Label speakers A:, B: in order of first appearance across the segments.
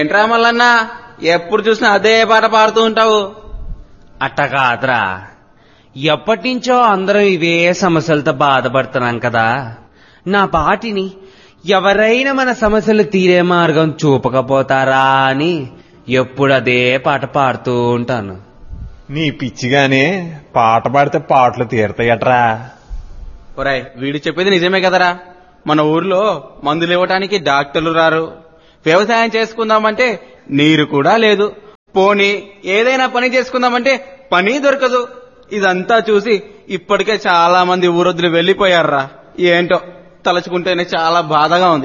A: ఏంట్రా మల్లన్న ఎప్పుడు చూసినా అదే పాట పాడుతూ ఉంటావు
B: అట్ట కాదురా ఎప్పటి నుంచో అందరం ఇవే సమస్యలతో బాధపడుతున్నాం కదా నా పాటిని ఎవరైనా మన సమస్యలు తీరే మార్గం చూపకపోతారా అని ఎప్పుడు అదే పాట పాడుతూ ఉంటాను
C: నీ పిచ్చిగానే పాట పాడితే పాటలు తీరతాయట్రా
A: ఒరాయ్ వీడు చెప్పేది నిజమే కదరా మన ఊర్లో మందులు ఇవ్వటానికి డాక్టర్లు రారు వ్యవసాయం చేసుకుందామంటే నీరు కూడా లేదు పోనీ ఏదైనా పని చేసుకుందామంటే పని దొరకదు ఇదంతా చూసి ఇప్పటికే చాలా మంది ఊరొద్దులు వెళ్లిపోయారురా ఏంటో తలుచుకుంటేనే చాలా బాధగా ఉంది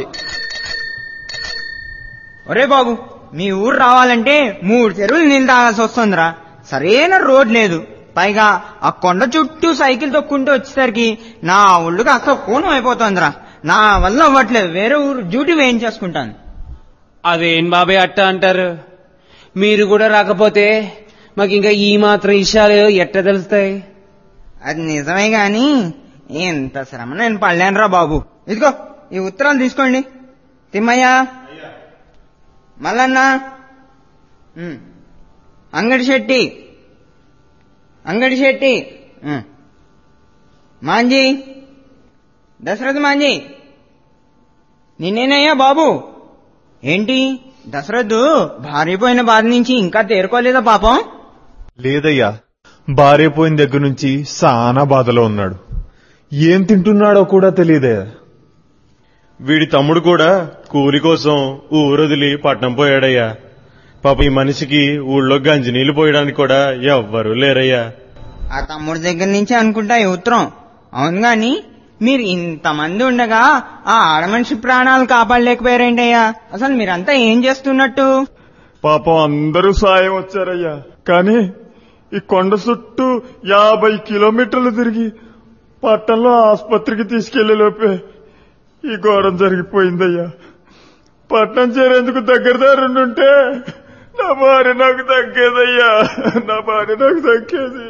D: ఒరే బాబు మీ ఊరు రావాలంటే మూడు చెరువులు నీళ్ళు తాగాల్సి వస్తుందిరా సరైన రోడ్ లేదు పైగా ఆ కొండ చుట్టూ సైకిల్ తొక్కుంటూ వచ్చేసరికి నా ఒళ్ళుకి అక్క కోణం అయిపోతుందిరా నా వల్ల అవ్వట్లేదు వేరే ఊరు డ్యూటీ వేయించేసుకుంటాను
B: అదేం బాబాయ్ అట్ట అంటారు మీరు కూడా రాకపోతే మాకు ఇంకా ఈ మాత్రం విషయాలు ఎట్ట తెలుస్తాయి
D: అది నిజమే గాని ఎంత శ్రమ నేను పడలేనురా బాబు ఇదిగో ఈ ఉత్తరాలు తీసుకోండి తిమ్మయ్య మల్లన్న ఉమ్. అంగడి శెట్టి అంగడి శెట్టి ఉమ్. మాంజీ దశరథ మాంజీ నిన్నేనయ్యా బాబు ఏంటి దశరథు భార్యపోయిన బాధ నుంచి ఇంకా తేరుకోలేదా పాపం
C: లేదయ్యా భార్య పోయిన దగ్గర నుంచి సానా బాధలో ఉన్నాడు ఏం తింటున్నాడో కూడా తెలియదయ్యా వీడి తమ్ముడు కూడా కూలి కోసం ఊరొదిలి పట్నం పోయాడయ్యా పాప ఈ మనిషికి ఊళ్ళో గంజి నీళ్లు పోయడానికి కూడా ఎవ్వరూ లేరయ్యా
D: ఆ తమ్ముడి దగ్గర నుంచి అనుకుంటా ఈ ఉత్తరం అవును గాని మీరు ఇంతమంది ఉండగా ఆ ఆడమనిషి ప్రాణాలు కాపాడలేకపోయారేంటయ్యా అసలు మీరంతా ఏం చేస్తున్నట్టు
C: పాపం అందరూ సాయం వచ్చారయ్యా కానీ ఈ కొండ చుట్టూ యాభై కిలోమీటర్లు తిరిగి పట్టణంలో ఆసుపత్రికి తీసుకెళ్లే లోపే ఈ ఘోరం జరిగిపోయిందయ్యా పట్నం చేరేందుకు దగ్గర దారుంటే నా భార్య నాకు తగ్గేదయ్యా నా భార్య నాకు తగ్గేది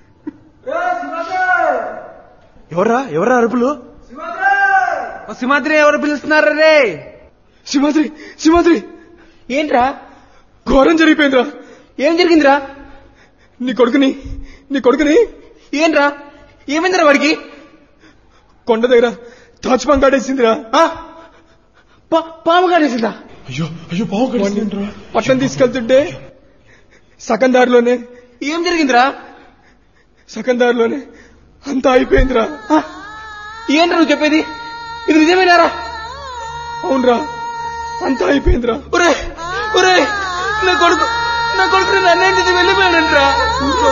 E: ఎవరా ఎవరా అరుపులు
B: ఓ సింహాద్రి ఎవరు పిలుస్తున్నారు రే
E: సింహాద్రి సింహాద్రి
B: ఏంట్రా
E: ఘోరం జరిగిపోయిందిరా
B: ఏం జరిగిందిరా
E: నీ కొడుకుని నీ కొడుకుని
B: ఏంట్రా ఏమైందిరా వాడికి
E: కొండ దగ్గర తాచుపాం కాడేసిందిరా
B: ఆ? పా- పాము కాడేసిందా
E: అయ్యో అయ్యో బావు పట్టణం తీసుకెళ్తుంటే సగం దారిలోనే
B: ఏం జరిగిందిరా
E: సగం దారిలోనే అంతా అయిపోయిందిరా
B: ఆ? ఏంట్రా నువ్వు చెప్పేది ఇది నిజమేనారా
E: అవునరా అంతా అయిపోయిందిరా
B: ఒరే ఒరే నా కొడుకు నా కొడుకు నన్నేంటిది వెళ్ళిపోయాడంట్రా
E: ఊర్లో